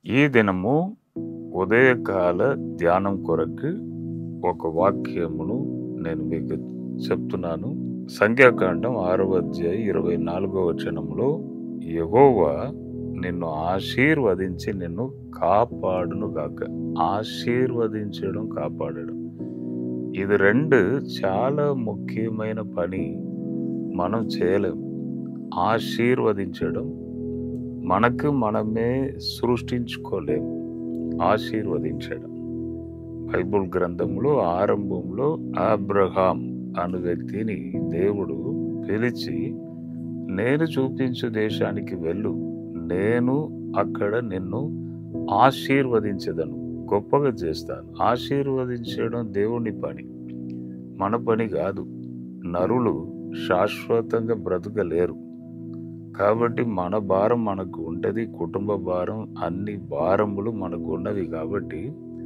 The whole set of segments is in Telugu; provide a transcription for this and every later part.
ఈ దినము ఉదయకాల ధ్యానం కొరకు ఒక వాక్యమును నేను మీకు చెప్తున్నాను సంఖ్యాకాండం ఆరవ అధ్యాయ ఇరవై నాలుగవ వచనంలో యెహోవా నిన్ను ఆశీర్వదించి నిన్ను కాపాడును గాక ఆశీర్వదించడం కాపాడడం ఇది రెండు చాలా ముఖ్యమైన పని మనం చేయలేం ఆశీర్వదించడం మనకు మనమే సృష్టించుకోలేం ఆశీర్వదించడం బైబుల్ గ్రంథంలో ఆరంభంలో అబ్రహాం అను వ్యక్తిని దేవుడు పిలిచి నేను చూపించు దేశానికి వెళ్ళు నేను అక్కడ నిన్ను ఆశీర్వదించదను గొప్పగా చేస్తాను ఆశీర్వదించడం దేవుని పని మన పని కాదు నరులు శాశ్వతంగా బ్రతకలేరు కాబట్టి మన భారం మనకు ఉంటుంది కుటుంబ భారం అన్ని భారములు మనకు ఉన్నవి కాబట్టి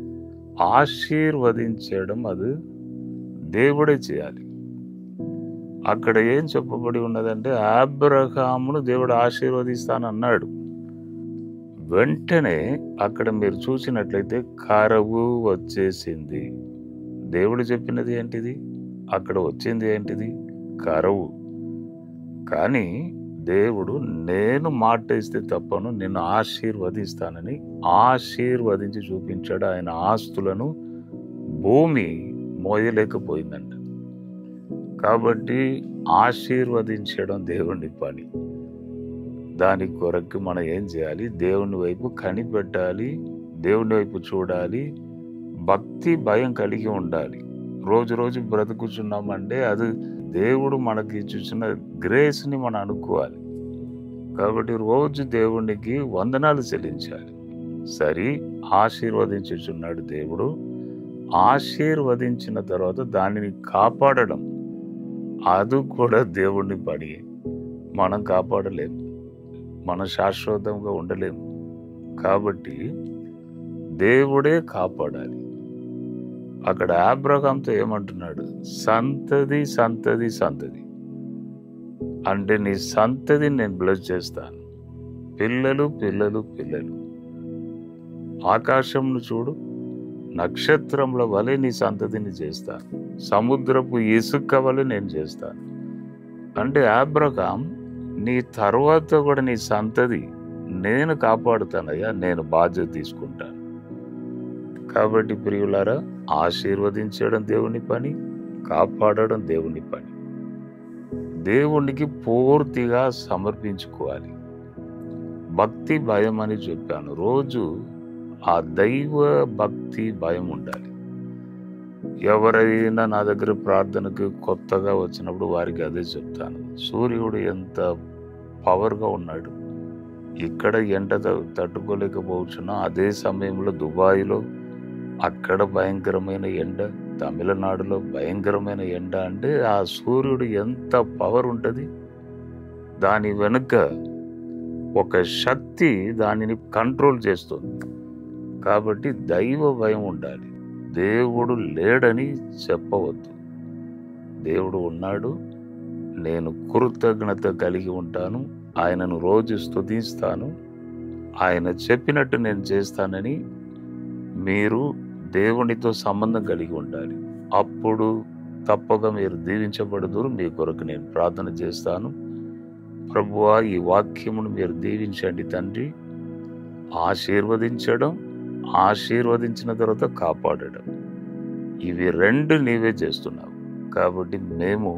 ఆశీర్వదించడం అది దేవుడే చేయాలి అక్కడ ఏం చెప్పబడి ఉన్నదంటే అబ్రహామును దేవుడు ఆశీర్వదిస్తానన్నాడు వెంటనే అక్కడ మీరు చూసినట్లయితే కరవు వచ్చేసింది దేవుడు చెప్పినది ఏంటిది అక్కడ వచ్చింది ఏంటిది కరవు కానీ దేవుడు నేను మాట ఇస్తే తప్పను నిన్ను ఆశీర్వదిస్తానని ఆశీర్వదించి చూపించాడు ఆయన ఆస్తులను భూమి మోయలేకపోయిందంట కాబట్టి ఆశీర్వదించడం దేవుని పని దాని కొరకు మనం ఏం చేయాలి దేవుని వైపు కనిపెట్టాలి దేవుని వైపు చూడాలి భక్తి భయం కలిగి ఉండాలి రోజు రోజు బ్రతుకుచున్నామంటే అది దేవుడు మనకి చూసిన గ్రేస్ని మనం అనుకోవాలి కాబట్టి రోజు దేవునికి వందనాలు చెల్లించాలి సరి ఆశీర్వదించుచున్నాడు దేవుడు ఆశీర్వదించిన తర్వాత దానిని కాపాడడం అది కూడా దేవుని పని మనం కాపాడలేము మనం శాశ్వతంగా ఉండలేము కాబట్టి దేవుడే కాపాడాలి అక్కడ ఆబ్రహాంతో ఏమంటున్నాడు సంతది సంతది సంతది అంటే నీ సంతదిని నేను బ్లెస్ చేస్తాను పిల్లలు పిల్లలు పిల్లలు ఆకాశంను చూడు నక్షత్రముల వలె నీ సంతతిని చేస్తాను సముద్రపు ఇసుక వలె నేను చేస్తాను అంటే ఆబ్రహాం నీ తర్వాత కూడా నీ సంతతి నేను కాపాడుతానయ్యా నేను బాధ్యత తీసుకుంటాను కాబట్టి ప్రియులారా ఆశీర్వదించడం దేవుని పని కాపాడడం దేవుని పని దేవునికి పూర్తిగా సమర్పించుకోవాలి భక్తి భయం అని చెప్పాను రోజు ఆ దైవ భక్తి భయం ఉండాలి ఎవరైనా నా దగ్గర ప్రార్థనకు కొత్తగా వచ్చినప్పుడు వారికి అదే చెప్తాను సూర్యుడు ఎంత పవర్గా ఉన్నాడు ఇక్కడ ఎండ త- తట్టుకోలేకపోవచ్చున్నా అదే సమయంలో దుబాయ్లో అక్కడ భయంకరమైన ఎండ తమిళనాడులో భయంకరమైన ఎండ అంటే ఆ సూర్యుడు ఎంత పవర్ ఉంటుంది దాని వెనుక ఒక శక్తి దానిని కంట్రోల్ చేస్తుంది కాబట్టి దైవ భయం ఉండాలి దేవుడు లేడని చెప్పవద్దు దేవుడు ఉన్నాడు నేను కృతజ్ఞత కలిగి ఉంటాను ఆయనను రోజు స్తుతిస్తాను ఆయన చెప్పినట్టు నేను చేస్తానని మీరు దేవునితో సంబంధం కలిగి ఉండాలి అప్పుడు తప్పక మీరు దీవించబడదురు మీ కొరకు నేను ప్రార్థన చేస్తాను ప్రభువా ఈ వాక్యమును మీరు దీవించండి తండ్రి ఆశీర్వదించడం ఆశీర్వదించిన తర్వాత కాపాడడం ఇవి రెండు నీవే చేస్తున్నావు కాబట్టి మేము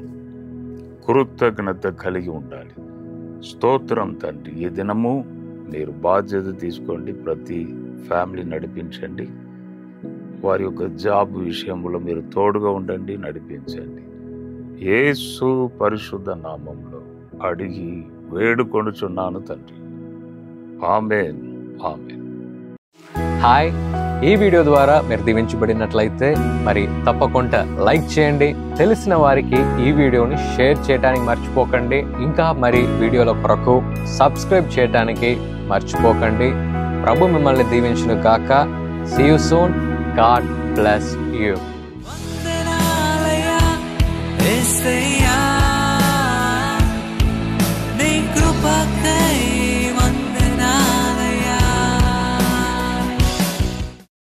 కృతజ్ఞత కలిగి ఉండాలి స్తోత్రం తండ్రి ఈ దినము మీరు బాధ్యత తీసుకోండి ప్రతి ఫ్యామిలీ నడిపించండి వారి యొక్క జాబ్ విషయంలో మీరు తోడుగా ఉండండి నడిపించండి యేసు పరిశుద్ధ నామంలో అడిగి వేడుకొనుచున్నాను తండ్రి ఆమెన్ ఆమెన్ హాయ్ ఈ వీడియో ద్వారా మీరు దీవించబడినట్లయితే మరి తప్పకుండా లైక్ చేయండి తెలిసిన వారికి ఈ వీడియోని షేర్ చేయడానికి మర్చిపోకండి ఇంకా మరి వీడియోల కొరకు సబ్స్క్రైబ్ చేయడానికి మర్చిపోకండి ప్రభు మిమ్మల్ని దీవించును కాక see you soon God bless you